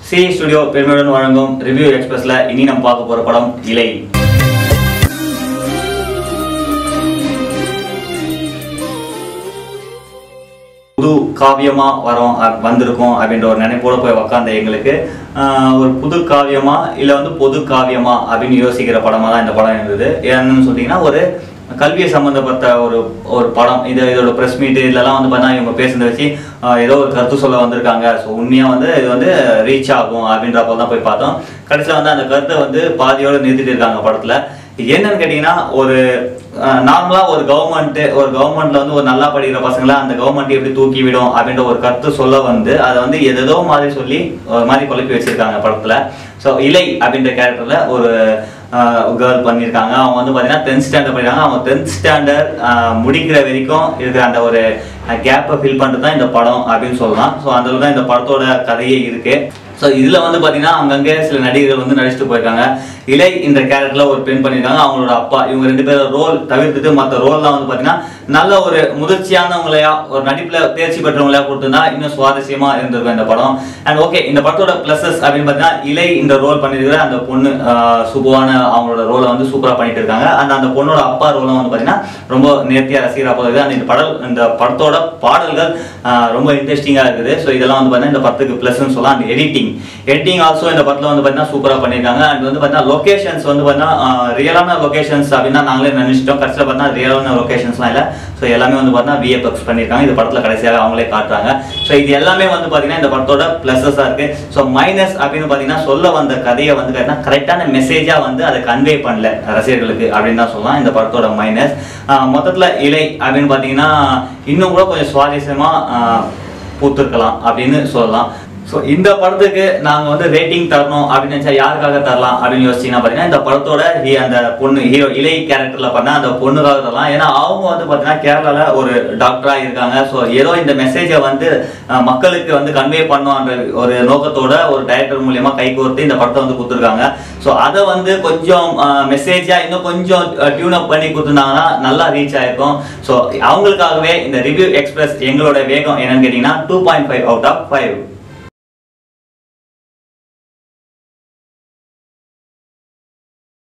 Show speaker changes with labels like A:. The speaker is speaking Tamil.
A: சி ஸ்டுடியோ பெருமையுடன் வழங்கும் ரிவ்யூ எக்ஸ்பிரஸ்ல இனி நம்ம பார்க்க போற படம் இலை புது காவியமா வரோம் அ- வந்திருக்கோம் அப்படின்ற ஒரு நினைப்போட போய் உக்காந்த எங்களுக்கு ஆஹ், ஒரு புது காவியமா இல்ல வந்து பொது காவியமா அப்படின்னு யோசிக்கிற படமா தான் இந்த படம் இருந்தது என்னன்னு சொன்னீங்கன்னா ஒரு கல்வியை சம்பந்தப்பட்ட ஒரு ஒரு படம் இது இதோட ப்ரெஸ் மீட் இதெல்லாம் வந்து பார்த்தா இவங்க பேசுனதை வச்சு ஆஹ், ஏதோ ஒரு கருத்து சொல்ல வந்திருக்காங்க ஸோ உண்மையாக வந்து இது வந்து ரீச் ஆகும் அப்படின்றப்போ தான் போய் பார்த்தோம் கடைசியில் வந்து அந்த கருத்தை வந்து பாதியோட நிறுத்திட்டு இருக்காங்க படத்தில் என்னன்னு கேட்டிங்கன்னா ஒரு நார்மலாக ஒரு கவர்மெண்ட் ஒரு கவர்மெண்ட்ல வந்து ஒரு நல்லா படிக்கிற பசங்களை அந்த கவர்மெண்ட் எப்படி தூக்கி விடும் அப்படின்ற ஒரு கருத்து சொல்ல வந்து அதை வந்து எதோ மாதிரி சொல்லி ஒரு மாதிரி குழப்பி வச்சிருக்காங்க படத்துல ஸோ இலை அப்படின்ற கேரக்டர்ல ஒரு கேர்ள் பண்ணியிருக்காங்க அவங்க வந்து பார்த்தீங்கன்னா டென்த் ஸ்டாண்டர்ட் படிக்கிறாங்க அவங்க டென்த் ஸ்டாண்டர்ட் முடிக்கிற வரைக்கும் இருக்கிற அந்த ஒரு கேப்பை ஃபில் பண்ணுறது தான் இந்த படம் அப்படின்னு சொல்லலாம் ஸோ அந்த தான் இந்த படத்தோட கதையே இருக்கு ஸோ இதில் வந்து பார்த்தீங்கன்னா அங்கங்கே சில நடிகர்கள் வந்து நடிச்சுட்டு போயிருக்காங்க இலை இந்த கேரக்டரில் ஒரு பெண் பண்ணியிருக்காங்க அவங்களோட அப்பா இவங்க ரெண்டு பேரும் ரோல் தவிர்த்துட்டு மற்ற ரோல்லாம் வந்து பார்த்தீங்கன்னா நல்ல ஒரு முதிர்ச்சியானவங்களையா ஒரு நடிப்பில் தேர்ச்சி பெற்றவங்களையா கொடுத்துருந்தா இன்னும் சுவாரஸ்யமா இருந்திருக்கும் இந்த படம் அண்ட் ஓகே இந்த படத்தோட ப்ளஸஸ் அப்படின்னு பார்த்தீங்கன்னா இலை இந்த ரோல் பண்ணியிருக்கிற அந்த பொண்ணு ஆஹ், சுபுவான அவங்களோட ரோலை வந்து சூப்பராக பண்ணிட்டு இருக்காங்க அந்த அந்த பொண்ணோட அப்பா ரோலும் வந்து பார்த்தீங்கன்னா ரொம்ப நேர்த்தியாக ரசிகராக போகுது அந்த இந்த படம் இந்த படத்தோட பாடல்கள் ஆஹ், ரொம்ப இன்ட்ரெஸ்டிங்காக இருக்குது ஸோ இதெல்லாம் வந்து பார்த்தீங்கன்னா இந்த படத்துக்கு ப்ளஸ்ன்னு சொல்லலாம் அந்த எடிட்டிங் எடிட்டிங் ஆல்சோ இந்த படத்தில் வந்து பார்த்தீங்கன்னா சூப்பராக பண்ணியிருக்காங்க அண்ட் வந்து பார்த்தீங்கன்னா லொகேஷன்ஸ் வந்து பார்த்தீங்கன்னா ரியலான லொகேஷன்ஸ் அப்படின்னா நாங்களே நினைச்சிட்டோம் கடைசியில் பார்த்தீங்கன்னா ரியலான லொகேஷன்ஸ்லாம் இல்லை ஸோ எல்லாமே வந்து பார்த்தீங்கன்னா விஎஃப்எக்ஸ் பண்ணியிருக்காங்க இந்த படத்தில் கடைசியாக அவங்களே காட்டுறாங்க ஸோ இது எல்லாமே வந்து பார்த்தீங்கன்னா இந்த படத்தோட ப்ளஸஸாக இருக்கு ஸோ மைனஸ் அப்படின்னு பார்த்தீங்கன்னா சொல்ல வந்த கதையை வந்து பார்த்தீங்கன்னா கரெக்டான மெசேஜாக வந்து அதை கன்வே பண்ணல ரசிகர்களுக்கு அப்படின்னு தான் சொல்லலாம் இந்த படத்தோட மைனஸ் மொத்தத்தில் இலை அப்படின்னு பார்த்தீங்கன்னா இன்னும் கூட கொஞ்சம் சுவாரஸ்யமாக பூத்திருக்கலாம் அப்படின்னு சொல்லலாம் ஸோ இந்த படத்துக்கு நாங்கள் வந்து ரேட்டிங் தரணும் அப்படின்னு நினச்சா யாருக்காக தரலாம் அப்படின்னு யோசிச்சிங்கன்னா பார்த்தீங்கன்னா இந்த படத்தோட he- அந்த பொண்ணு ஹீரோ இலை கேரக்டரில் பண்ண அந்த பொண்ணுக்காக தரலாம் ஏன்னா அவங்க வந்து பார்த்தீங்கன்னா கேரளாவில் ஒரு டாக்டராக இருக்காங்க ஸோ ஏதோ இந்த மெசேஜை வந்து அஹ், மக்களுக்கு வந்து கன்வே பண்ணுவான்ற ஒரு நோக்கத்தோட ஒரு டைரக்டர் மூலியமா கை கோர்த்து இந்த படத்தை வந்து கொடுத்துருக்காங்க ஸோ அதை வந்து கொஞ்சம் மெசேஜாக இன்னும் கொஞ்சம் டியூன் அப் பண்ணி கொடுத்துருந்தாங்கன்னா நல்லா ரீச் ஆயிருக்கும் ஸோ அவங்களுக்காகவே இந்த ரிவ்யூ எக்ஸ்பிரஸ் எங்களோட வேகம் என்னன்னு கேட்டிங்கன்னா two point five out of five